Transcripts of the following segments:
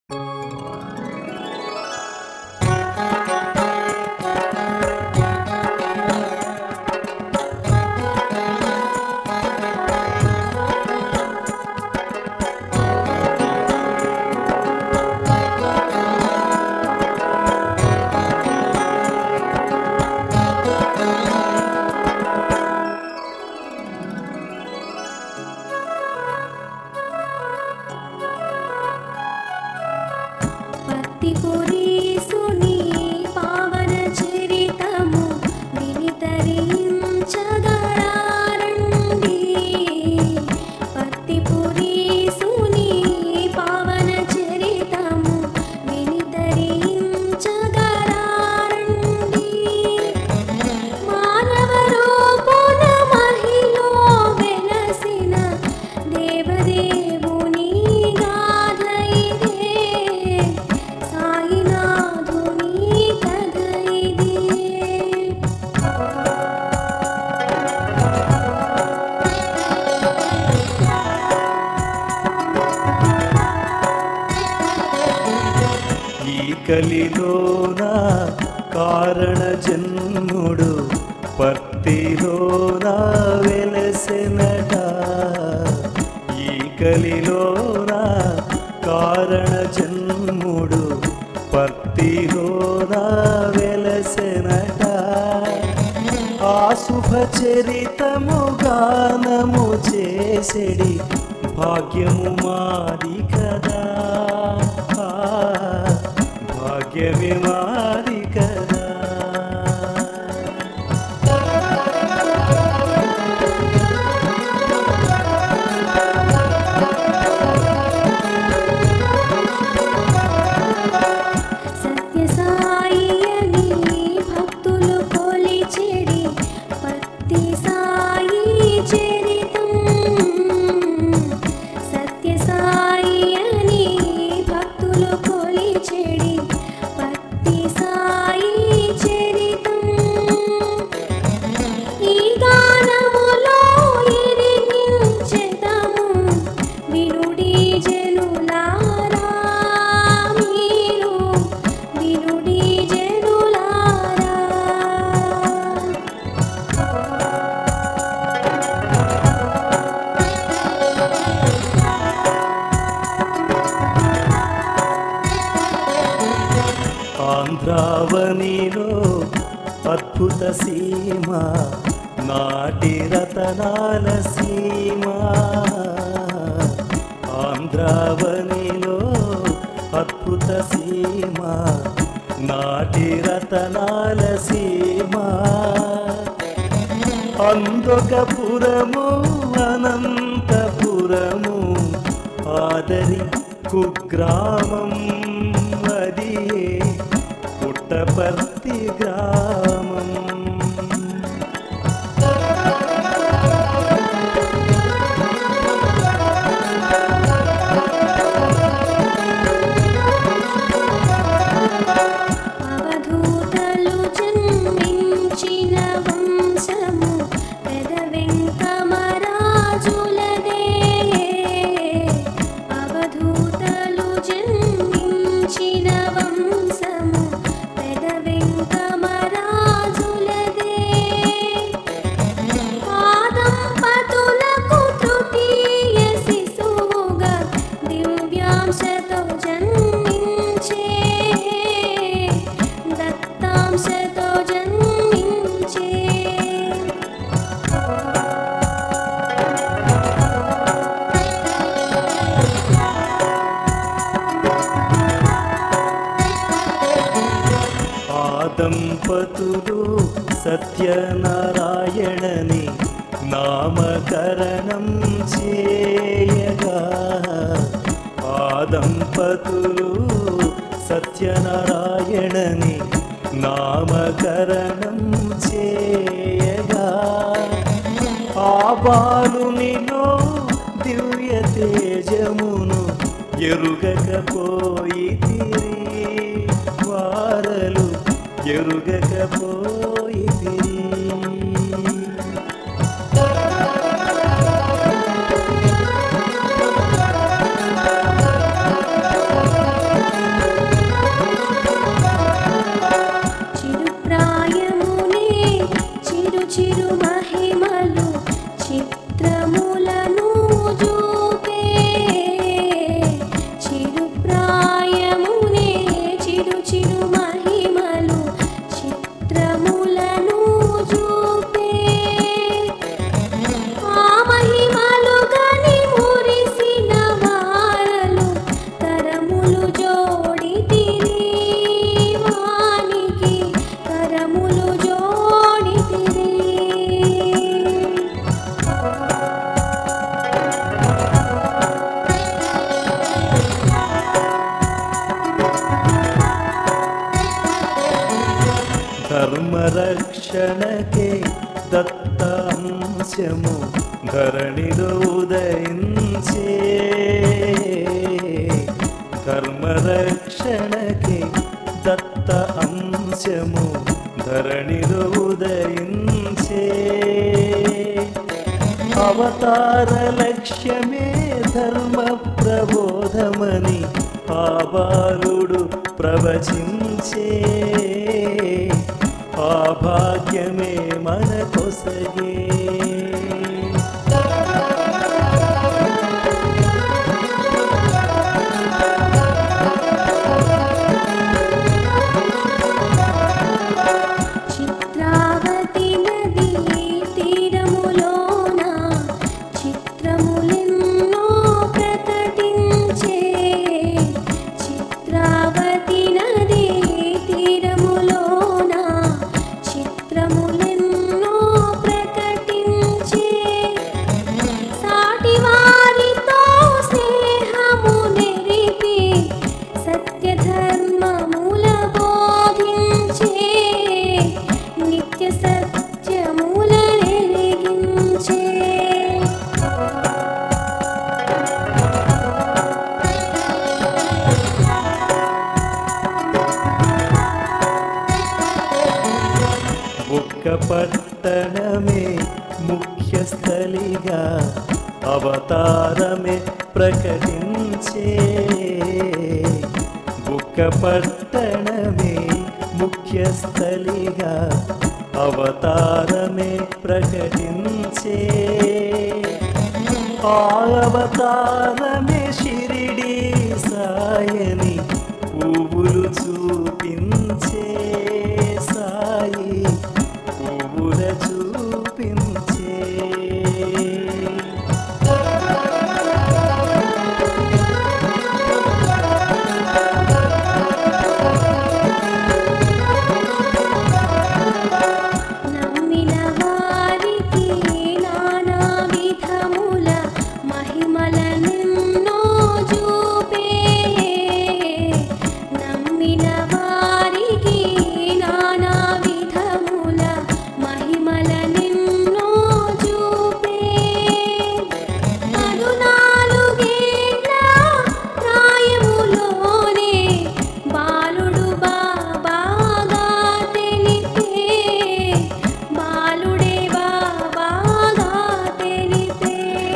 భక్తిపురీసుని పావన చరితము వినితరించగరారండి భక్తిపురీసుని పావన చరితము వినితరించగరారండి మానవ రూపున మహిలో వెలసిన దేవదేవుని గాథ ఇదే సాయినాథుని కథ ఇదే ఈ కలిలోన కారణ జన్ముడు పత్తిలోన వెలసెనట ఈ కలిలోన కారణ జన్ముడు పత్తిలోన వెలసెనట ఆ శుభ చరితము గానము చేసెడి భాగ్యము మాది కదా ఆ, భాగ్యమే మాది కదా సత్య సాయియని భక్తులు కొలిచెడి పత్తి సాయి చరితం సత్య సాయియని భక్తులు కొలిచెడి పత్తి సాయి చరితం ఈ గానములో ఎరిగించెదము వినుడి జనులారా మీరు వినుడి జనులారా ఆంధ్రావనిలో అద్భుత సీమ నాటి రతనాల సీమ ఆంధ్రావనిలో అద్భుత సీమ నాటి రతనాల సీమ అందొకపురము అనంతపురము ఆదరి కుగ్రామం అదియే పుట్టపర్తి గ్రామం అవధూతలు జన్మించిన వంశము పెద వెంకమరాజులదే అవధూతలు జన్మించిన వంశము పెద వెంకమరాజులదే పాదంపతులకు తృతీయ శిశువుగా దివ్యాంశతో జన్మించే దత్తాంశతో జన్మించే ఆ దంపతులు సత్యనారాయణని నామకరణం చేయగా ఆ దంపతులు సత్యనారాయణని నామకరణం చేయగా ఆ బాలునిలో దివ్య తేజమును ఎరుగకపోయి వారలు ఎరుగకపోయి కర్మరక్షణకే దత్త అంశము ధరణిలో ఉదయించే కర్మరక్షణకే దత్త అంశము ధరణిలో ఉదయించే అవతార లక్ష్యమే ధర్మ ప్రబోధమని ఆ బాలుడు ప్రవచించే ఆ భాగ్యమే మనకొసగే చిత్రావతి నదీ తీరములోన చిత్రములెన్నో ప్రకటించే చిత్రావతి నదీ తీరములోన చిత్రములెన్నో ప్రకటించే సాటి వారితో స్నేహము నెరిపి సత్యధర్మముల బోధించే నిత్య సత్యముల నెరిగించే ఒక్క పట్టణమే ముఖ్యస్థలిగా అవతారమే ప్రకటించే ఒక్క పట్టణమే ముఖ్యస్థలిగా అవతారమే ప్రకటించే ఆ అవతారమే షిరిడి సాయని పువ్వులు చూపించే సాయి పువ్వుల చూపించే నమ్మిన వారికి నానా విధముల మహిమలనెన్నో చూపే నమ్మిన వారికి నానా విధముల మహిమలనెన్నో చూపే పదునాలుగేళ్ల ప్రాయములోనే బాలుడు బాబాగా తెలిపే బాలుడే బాబాగా తెలిపే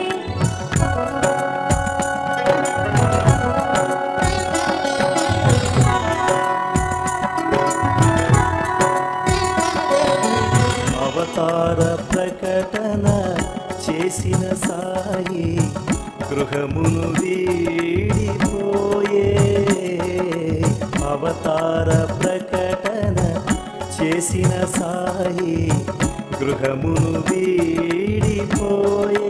అవతార ప్రకటన చేసిన సాయి గృహమును వీడిపోయే అవతార ప్రకటన చేసిన సాయి గృహమును వీడిపోయే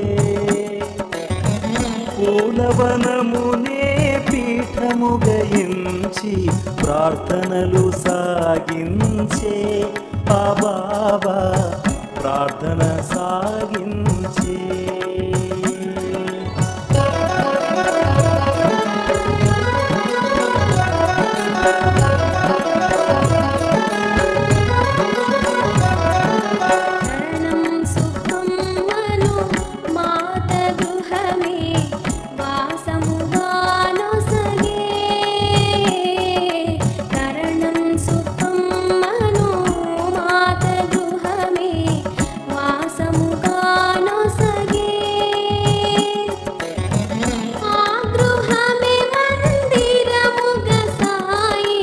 పూలవనమునే పీఠముగయించి ప్రార్థనలు సాగించే ఆ బాబా ప్రార్థన సాగించే శరణం సుఖమ్మను మాత గృహమే వాసముగానొసగే కరణం సుఖమ్మను మాత గృహమే వాసముగానొసగే ఆ గృహమే మందిరముగ సాయి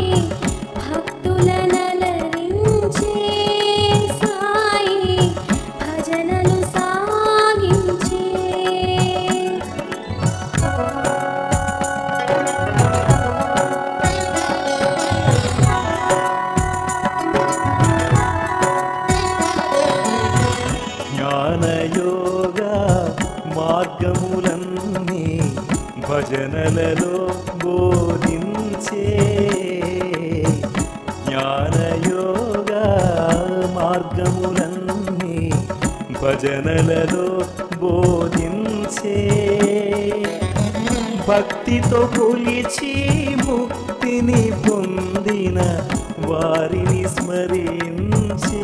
భక్తులనలరించే సాయి భజనలు సాగించే జ్ఞానయోగ మార్గములన్నీ భజనలలో బోధించే జ్ఞానయోగ మార్గములన్నీ భజనలలో బోధించే భక్తితో కొలిచి ముక్తిని పొందిన వారిని స్మరించే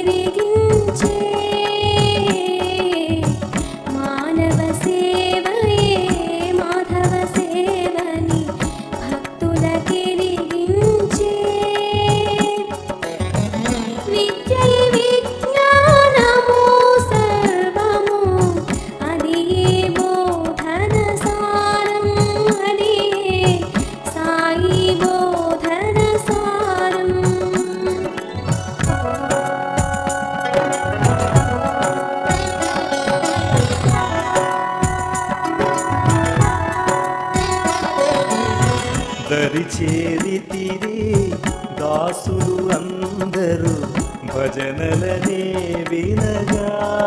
కెరిగించే మానవ సేవయే మాధవ సేవని భక్తుల కెరిగించే విద్యై విజ్ఞానము సర్వము అది బోధన సారం అది సాయి బోధన సారం దరిచేరితిరి దాసులు అందరూ భజనలనే వినగా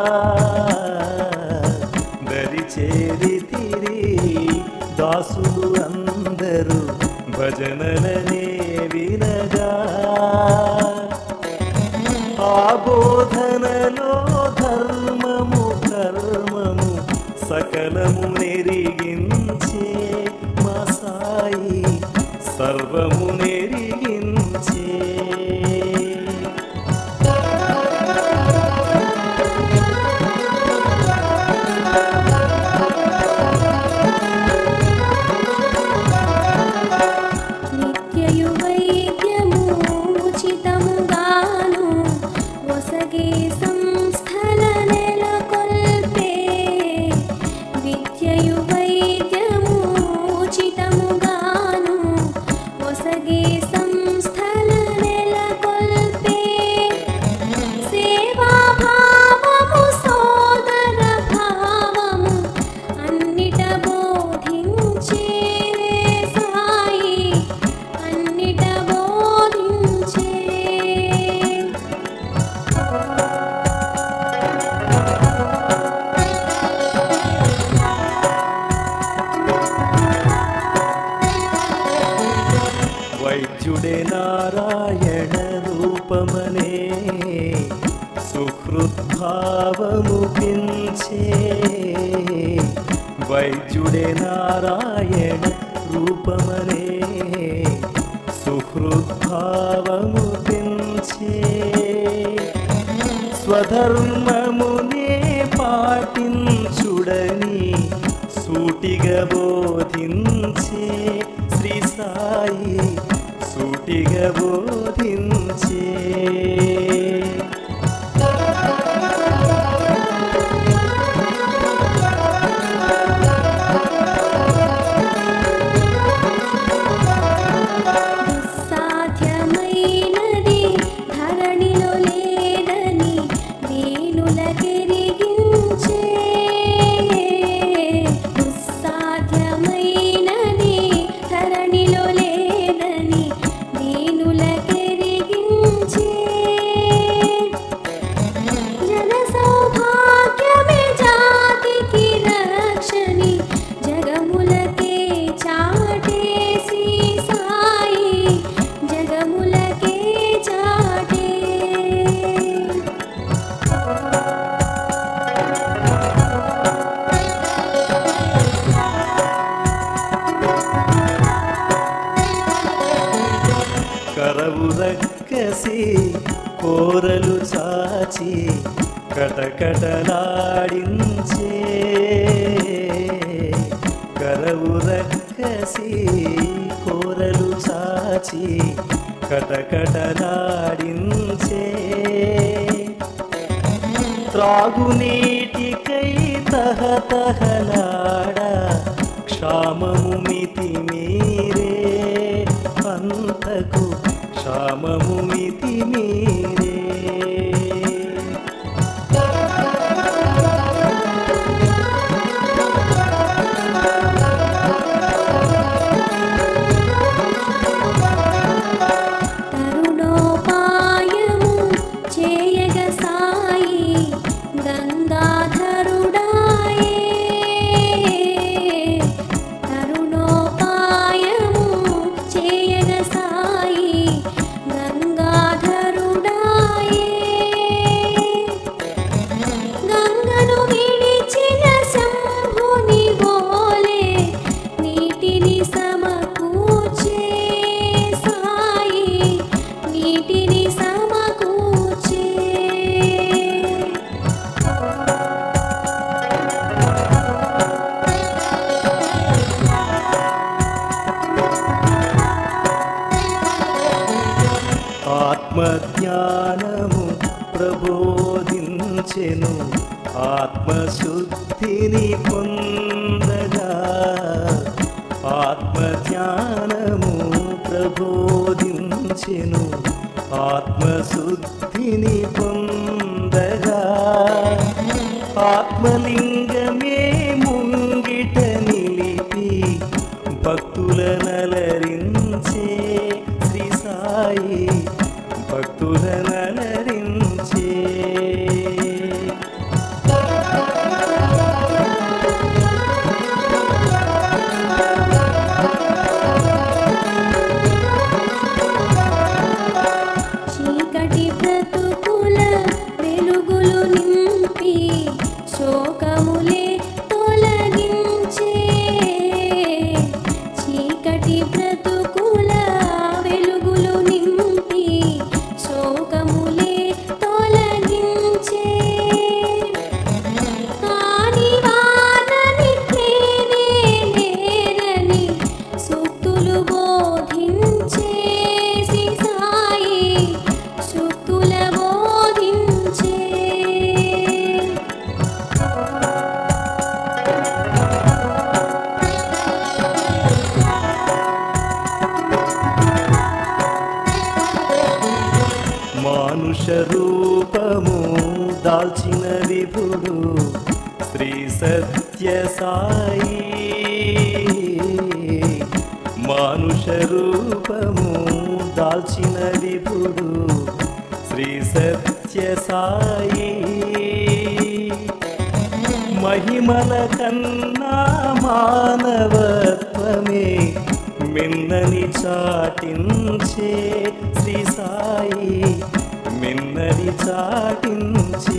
దరిచేరితిరి దాసులు అందరూ భజనలనే వినగా ఆ బోధనలో ధర్మము కర్మము సకలము నెరిగించే మా సాయి సర్వము నెరిగించే నిత్యయు వైద్యము ఉచితముగాను ఒసగే సంస్థల నెలకొల్పే విద్యయు వైద్యము ఉచితముగాను ఒసగే సంస్థల నెలకొల్పే సేవాభావము సోదర భావము అన్నిట బోధించే సాయి అన్నిట బోధించే వైద్యుడే నారాయణ రూపమనే సుహృద్భావము పెంచే వైద్యుడే నారాయణ రూపమనే సుహృద్భావము పెంచే స్వధర్మమునే పాటించుడని సూటిగా బోధించే శ్రీ సాయి సూటిగా బోధించే దుస్సాధ్యమైనది ధరణిలో లేదని దీనుల కెరిగించే దుస్సాధ్యమైనది ధరణిలో లేదని దీనుల కెరిగించే జన సౌభాగ్యమే జాతికి రక్షణి జగములకే చాటే శ్రీ సాయి జగములకే చాటే కరవు రక్కసి కోరలు చాచి కటకటలాడించే కరవు రక్కసి కోరలు చాచి కటకటలాడించే త్రాగునీటికై తహతహలాడ క్షామము మితి మీరే అంతకు క్షామము మితి మీరే తరుణోపాయము చేయగ సాయి గంగాధరుడాయే తరుణోపాయము బ్రోచెను ఆత్మశుద్ధిని పొందగా ఆత్మజ్ఞానము ప్రబోధించెను ఆత్మశుద్ధిని పొందగా ఆత్మలింగమే ముంగిట నిలిపి భక్తుల నలరించే శ్రీ సాయి భక్తుల నలరించే చీకటి బ్రతుకుల వెలుగులు నింపి శోకములే తొలగించే చీకటి బ్రతుకుల వెలుగులు నింపి శోకములే తొలగించే కాని వానని తేనే నేరని సూక్తులు బోధించే శ్రీ సాయి సూక్తుల బోధించే మానుష రూపము దాల్చిన విభుడు శ్రీ సత్య సాయి మానుష రూపము దాల్చిన విభుడు శ్రీ సత్య సాయి మహిమల కన్నా మానవత్వమే మిన్నని చాటించే శ్రీ సాయి మిన్నని చాటించే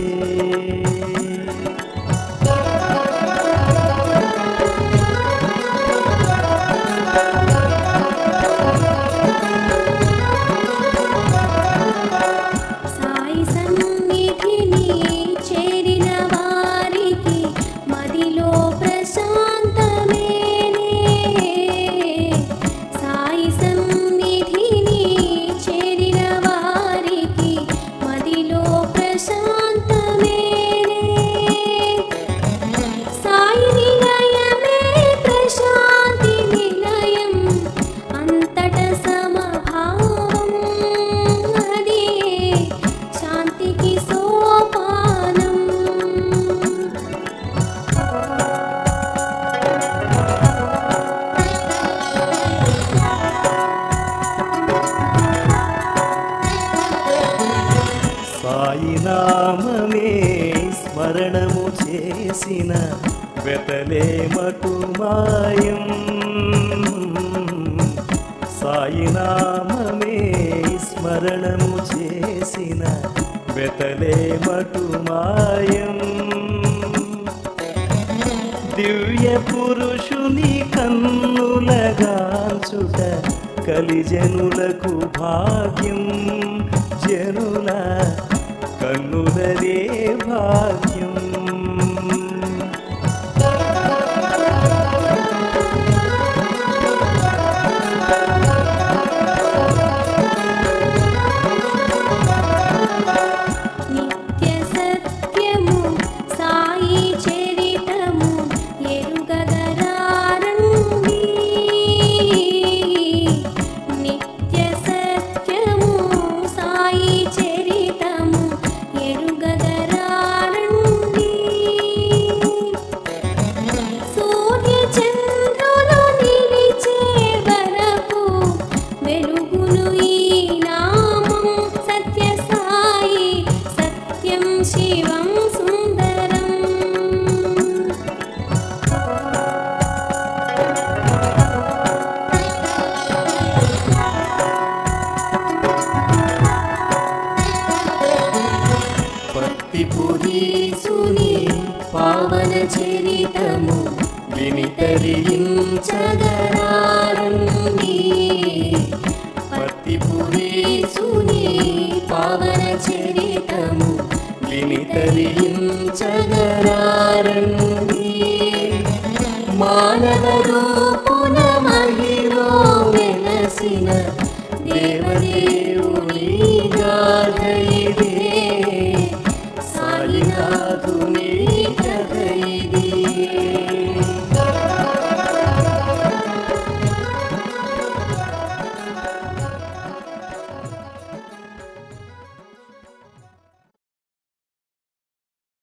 సాయి సన్నిధిని చేరిన వారికి మదిలో ప్రశాంతమేనే సాయి సన్నిధిని చేరిన వారికి మదిలో ప్రశాంతమేనే సాయి నిలయమే ప్రశాంతి నిలయం అంతట సమభావం అది శాంతికి సోపానం సాయి నామమే స్మరణము చేసిన వెతలే మటు మాయం సాయి నామమే స్మరణము చేసిన వెతలే మటు మాయం దివ్య పురుషుని కన్నులగాల్చుట కలిజనులకు భాగ్యం జనుల కన్నులదే భాగ్యం నిత్య సత్యము సాయి చరితము ఎరుగగరారండి నిత్య సత్యము సాయి చరితము ఎరుగగరారండి సూర్య చంద్రులు నిలిచే వరకు వెలుగును ఈ నామం సత్య సాయి సత్యం శివం సుందరం భక్తి పురీసుని పావన చరితము వినితరించగరారండి భక్తి పురీసుని పావన చరితము వినితరించగరారండి మానవ రూపున మహిలో వెలసిన